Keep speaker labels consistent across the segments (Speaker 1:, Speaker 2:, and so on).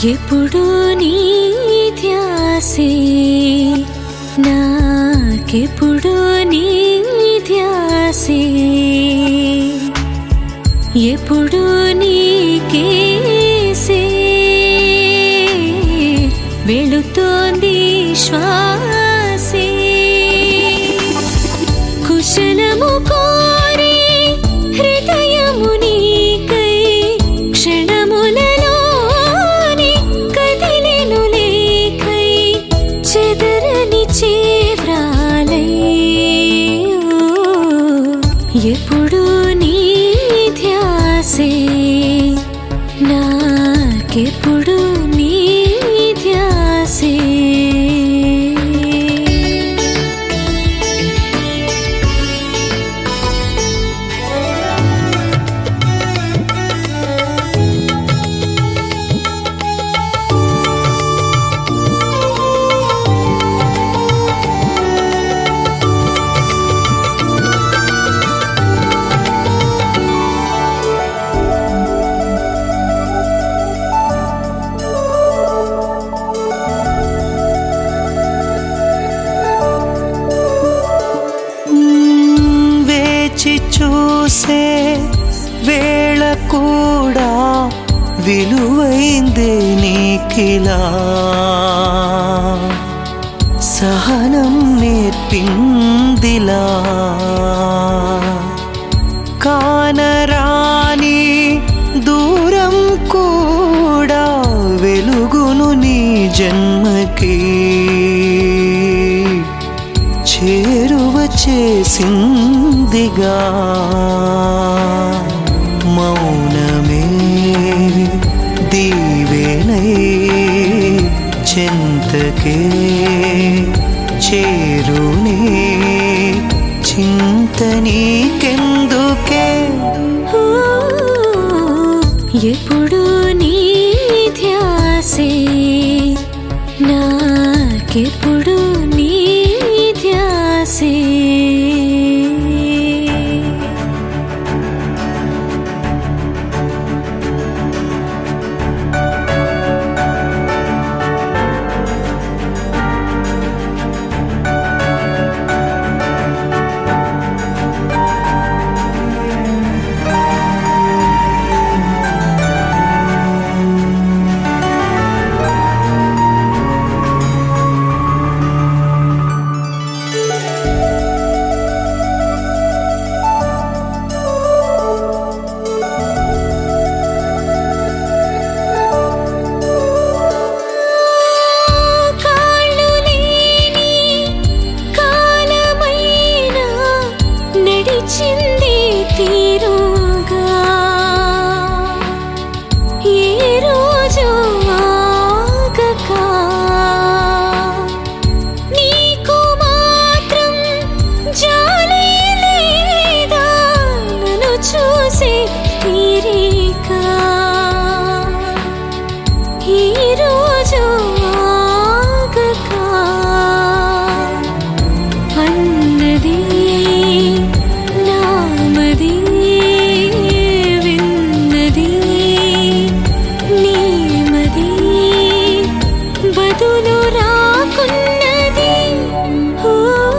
Speaker 1: ఎప్పుడు నీ ధ్యాసే నాకెప్పుడు నీ ధ్యాసే ఎప్పుడు నీకేసే వెళుతోంది శ్వాసే కుశలము కోరి హృదయము నీకై క్షణములలోని కదిలెను లేకై చెదరని చేవ్రాలై ఎప్పుడు నీ ధ్యాసే నాకెప్పుడు నీ ధ్యాసే
Speaker 2: వేచి చూసే వేళ కూడా విలువైందే నీకిలా సహనం నేర్పిందిలా కానరాని దూరం కూడా వెలుగును నీ జన్మకి చేరువ చేసిందిగా మౌనమే దీవెనై చింతకే చేరునే చింత నీకెందుకే
Speaker 1: ఓ, ఎప్పుడు నీ ధ్యాసే నాకెప్పుడు నీ ధ్యాసే కాళ్ళు లేని కాలమైనా నడిచింది తీరుగా ఏ రోజు ఆగక నీకు మాత్రం జాలి లేదా నన్ను చూసి తీరిక ఈ రోజు ఆగక అన్నది నామది విన్నది నీమది బదులు రాకున్నది ఓ,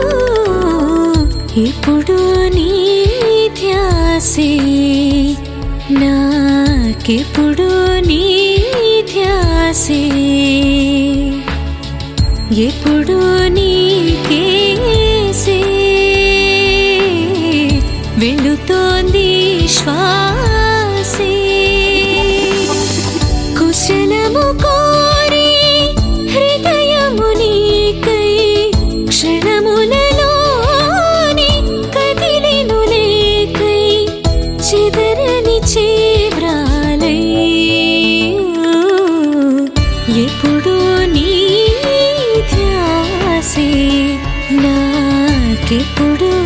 Speaker 1: ఇప్పుడు నీ ధ్యాసే నాకెప్పుడు నీ ధ్యాసే ఎప్పుడు నీకేసే వెళుతోంది శ్వాసే కుశలము కోరి హృదయము నీకై క్షణములలోని కదిలెను లేకై చెదరని చేవ్రాలై ఎప్పుడు నీ ధ్యాసే నాకెప్పుడు